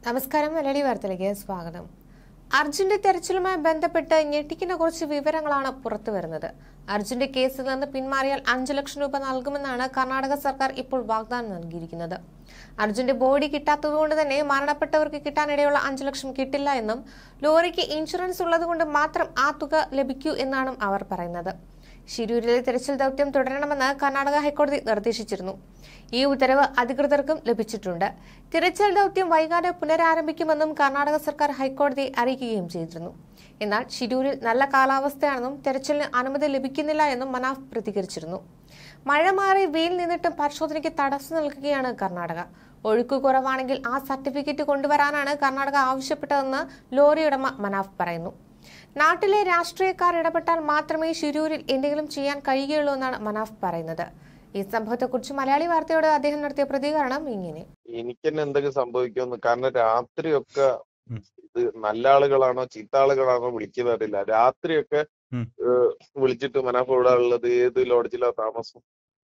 നമസ്കാരം മലയാളി വാർത്തയിലേക്ക് സ്വാഗതം അർജുന്റെ തെരച്ചിലുമായി ബന്ധപ്പെട്ട് ഞെട്ടിക്കുന്ന കുറച്ച് വിവരങ്ങളാണ് പുറത്തുവരുന്നത് അർജുന്റെ കേസിൽ നിന്ന് പിന്മാറിയാൽ അഞ്ചു ലക്ഷം രൂപ നൽകുമെന്നാണ് കർണാടക സർക്കാർ ഇപ്പോൾ വാഗ്ദാനം നൽകിയിരിക്കുന്നത് അർജുന്റെ ബോഡി കിട്ടാത്തതുകൊണ്ട് തന്നെ മരണപ്പെട്ടവർക്ക് കിട്ടാനിടയുള്ള അഞ്ചു ലക്ഷം കിട്ടില്ല എന്നും ലോറിക്ക് ഇൻഷുറൻസ് ഉള്ളതുകൊണ്ട് മാത്രം ആ തുക ലഭിക്കൂ എന്നാണ് അവർ പറയുന്നത് ഷിരൂരിലെ തെരച്ചിൽ ദൗത്യം തുടരണമെന്ന് കർണാടക ഹൈക്കോടതി നിർദ്ദേശിച്ചിരുന്നു ഈ ഉത്തരവ് അധികൃതർക്കും ലഭിച്ചിട്ടുണ്ട് തിരച്ചിൽ ദൗത്യം വൈകാതെ പുനരാരംഭിക്കുമെന്നും കർണാടക സർക്കാർ ഹൈക്കോടതിയെ അറിയിക്കുകയും ചെയ്തിരുന്നു എന്നാൽ ഷിരൂരിൽ നല്ല കാലാവസ്ഥയാണെന്നും തെരച്ചിലിന് അനുമതി ലഭിക്കുന്നില്ല എന്നും മനാഫ് പ്രതികരിച്ചിരുന്നു മഴ മാറി വെയിൽ നിന്നിട്ടും പരിശോധനയ്ക്ക് തടസ്സം നൽകുകയാണ് കർണാടക ഒഴുക്ക് കുറവാണെങ്കിൽ ആ സർട്ടിഫിക്കറ്റ് കൊണ്ടുവരാനാണ് കർണാടക ആവശ്യപ്പെട്ടതെന്ന് ലോറി ഉടമ മനാഫ് പറയുന്നു നാട്ടിലെ രാഷ്ട്രീയക്കാർ ഇടപെട്ടാൽ മാത്രമേ ഷിരൂരിൽ എന്തെങ്കിലും ചെയ്യാൻ കഴിയുകയുള്ളൂ എന്നാണ് മനാഫ് പറയുന്നത് ഈ സംഭവത്തെക്കുറിച്ച് മലയാളി വാർത്തയോട് അദ്ദേഹം നടത്തിയ പ്രതികരണം ഇങ്ങനെ എനിക്ക് തന്നെ എന്തൊക്കെ സംഭവിക്കുമെന്ന് കാരണം രാത്രിയൊക്കെ ഉം. ഇത് നല്ല ആളുകളാണോ ചീത്ത ആളുകളാണോ വിളിക്കുന്നത് അറിയില്ല രാത്രിയൊക്കെ ഉം. ഏഹ്, വിളിച്ചിട്ട് മനാഫ് ഇവിടെ ഉള്ളത് ഏത് ലോഡ്ജിലാ താമസം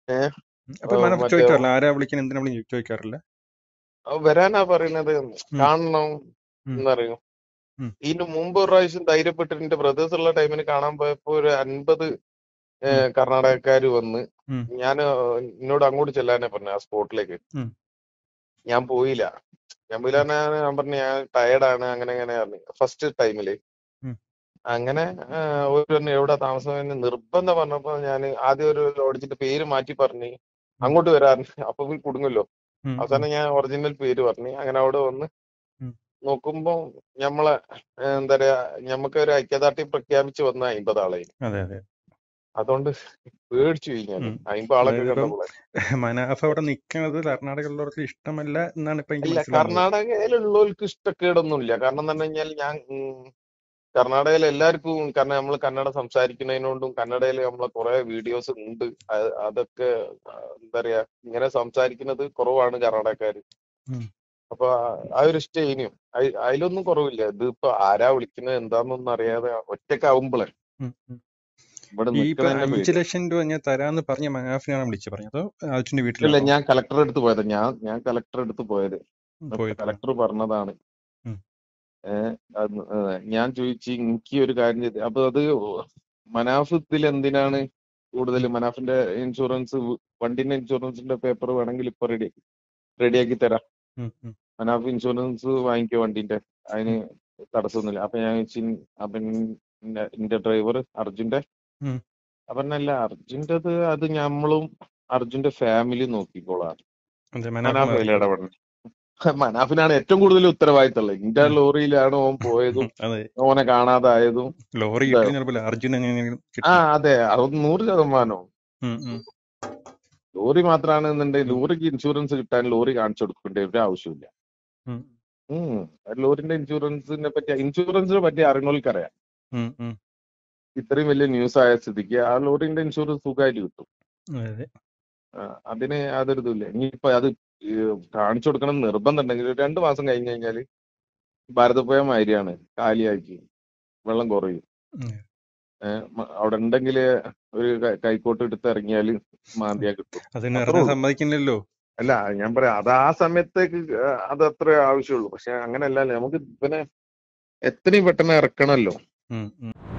അപ്പൊ ആ, മനപ്പ് മറ്റേ- ചോദിക്കാറില്ല ആരാ വിളിക്കാൻ എന്തിനാ വിളിക്കാൻ ചോദിക്കാറില്ല അത് വരാനാ പറയുന്നത് കാണണം ഉം. എന്നറിയും ഉം. ഇതിന് മുമ്പ് ഒരു പ്രാവശ്യം ധൈര്യപ്പെട്ടിട്ട് എന്റെ ബ്രദേഴ്സ് ഉള്ള ടൈമിന് കാണാൻ പോയപ്പോ ഒരു അൻപത് കർണാടകക്കാര് വന്ന് ഉം. ഞാൻ എന്നോട് അങ്ങോട്ട് ചെല്ലാനേ പറഞ്ഞു ആ സ്പോട്ടിലേക്ക് ഉം. ഞാൻ പോയില്ല ഞാൻ പോയില്ല പറഞ്ഞാ ഞാൻ പറഞ്ഞു ഞാൻ ടയർഡാണ് അങ്ങനെ അങ്ങനെ പറഞ്ഞു ഫസ്റ്റ് ടൈമില് ഉം. അങ്ങനെ ആ, ഒരു പറഞ്ഞു എവിടെ താമസം എന്ന് നിർബന്ധം പറഞ്ഞപ്പോ ഞാൻ ആദ്യം ഒരു ലോഡ്ജിന്റെ പേര് മാറ്റി പറഞ്ഞു അങ്ങോട്ട് വരാൻ അപ്പൊ പോയി കുടുങ്ങല്ലോ ഉം, ഉം. അവസാനം ഞാൻ ഒറിജിനൽ പേര് പറഞ്ഞു അങ്ങനെ അവിടെ വന്ന് ഉം. നോക്കുമ്പോ ഞമ്മളെ ഏഹ്, എന്താ പറയാ ഞമ്മക്ക് ഒരു ഐക്യദാർഢ്യം പ്രഖ്യാപിച്ച് വന്ന അമ്പത് ആളെ അതെ അതെ അതുകൊണ്ട് പേടിച്ചു പോയി ഞാൻ ഉം. അമ്പത് ആളൊക്കെ അതായത് ഇപ്പം കണ്ടപ്പോളെ മനാഫ് അവിടെ നിൽക്കുന്നത് കർണാടകയിലുള്ളവർക്ക് ഇഷ്ടമല്ല എന്നാണ് ഇപ്പൊ എനിക്ക് ഇല്ല മനസ്സിലാവുന്നത് കർണാടകയിലുള്ളവർക്ക് ഇഷ്ടക്കേടൊന്നുമില്ല കാരണം എന്താ പറഞ്ഞാൽ ഞാൻ ഉം, കർണാടകയിൽ എല്ലാവർക്കും കാരണം നമ്മൾ കന്നഡ സംസാരിക്കുന്നതിനോണ്ടും കന്നഡയിൽ നമ്മളെ കുറെ വീഡിയോസ് ഉണ്ട് അത് അതൊക്കെ ആ, എന്താ പറയാ ഇങ്ങനെ സംസാരിക്കുന്നത് കുറവാണ് കർണാടകക്കാര് ഉം. അപ്പൊ ആ- ആ ഒരു ഇഷ്ടം അതിലൊന്നും കുറവില്ല ഇത് ഇപ്പൊ ആരാ വിളിക്കുന്നത് എന്താന്നൊന്നും അറിയാതെ ഒറ്റക്കാവുമ്പോളെ ഉം, ഉം. ഇവിടെ ഈ ഇപ്പൊ നിൽക്കുന്നതന്നെ അഞ്ചു പേടി ലക്ഷം രൂപ ഞാൻ തരാന്ന് പറഞ്ഞ മനാഫിനാണ് വിളിച്ചു പറഞ്ഞത് അതോ അച്ഛന്റെ ഇല്ല വീട്ടിലാണോ ഞാൻ കളക്ടർ അടുത്ത് പോയത് ഞാൻ ഞാൻ കളക്ടർ അടുത്ത് പോയത് പോയത് കളക്ടർ പറഞ്ഞതാണ് ഉം. ഏഹ് അത് ഏഹ് ഞാൻ ചോദിച്ചു എനിക്ക് ഒരു കാര്യം ചെയ്ത് അപ്പൊ അത് മനാഫ് ഇതിൽ എന്തിനാണ് കൂടുതൽ മനാഫിന്റെ ഇൻഷുറൻസ് വണ്ടിന്റെ ഇൻഷുറൻസിന്റെ പേപ്പർ വേണമെങ്കിൽ ഇപ്പൊ റെഡി റെഡിയാക്കി തരാം ഉം, ഉം. മനാഫ് ഇൻഷുറൻസ് വാങ്ങിക്കോ വണ്ടിന്റെ അതിന് തടസ്സമൊന്നുമില്ല അപ്പൊ ഞാൻ ചോദിച്ചു അപ്പൊ എന്റെ- എന്റെ ഡ്രൈവർ അർജുന്റെ ഉം. അപ്പൊ അല്ല അർജുന്റേത് അത് ഞമ്മളും അർജുന്റെ ഫാമിലി നോക്കിക്കോളാം അതെ മനാഫ് മനാഫ് അതിൽ ഇടപെടണം മനാഫിനാണ് ഏറ്റവും കൂടുതൽ ഉത്തരവാദിത്തമുള്ളത് ഇന്റെ ഉം. ലോറിയിലാണ് ഓൻ പോയതും അതെ ഓനെ കാണാതായതും ലോറി ഇതാ. കിട്ടി ചിലപ്പോൾ അർജുൻ എങ്ങനെയെങ്കിലും ആ കിട്ടും അതെ അത് നൂറ് ശതമാനം ഉം, ഉം. ലോറി മാത്രമാണെന്നുണ്ടെങ്കിൽ ലോറിക്ക് ഇൻഷുറൻസ് കിട്ടാൻ ലോറി കാണിച്ചു കൊടുക്കേണ്ട ഒരു ആവശ്യമില്ല ഉം, ഉം ലോറിന്റെ ഇൻഷുറൻസിനെ പറ്റി ഇൻഷുറൻസിനെ പറ്റി അറിയുന്നവർക്ക് അറിയാം ഉം, ഉം. ഇത്രയും വലിയ ന്യൂസ് ആയ സ്ഥിതിക്ക് ആ ലോറിന്റെ ഇൻഷുറൻസ് സുഖമായിട്ട് കിട്ടും അതെ അതെ ആ, അതിന് യാതൊരു ഇതുമില്ല ഇനിയിപ്പോ അത് ഈ കാണിച്ചു കൊടുക്കണം എന്ന് നിർബന്ധം ഉണ്ടെങ്കിൽ ഒരു രണ്ട് മാസം കഴിഞ്ഞ് കഴിഞ്ഞാല് ഭാരതപ്പുഴ മാതിരിയാണ് കാലിയാക്കി വെള്ളം കുറയും ഉം. ഏഹ് മ- അവിടെ ഉണ്ടെങ്കിൽ ഒരു ക- കൈക്കോട്ട് എടുത്ത് ഇറങ്ങിയാല് മാന്തിയാ കിട്ടും അതിന് അത്രേ ഇറങ്ങാൻ ഉള്ളൂ. സമ്മതിക്കില്ലല്ലോ അല്ല ഞാൻ പറയാം അത് ആ സമയത്തേക്ക് ആ, അത് അത്ര ആവശ്യമുള്ളൂ പക്ഷെ അങ്ങനെയല്ല നമുക്ക് ഇവനെ എത്രയും പെട്ടെന്ന് ഇറക്കണമല്ലോ ഉം, ഉം.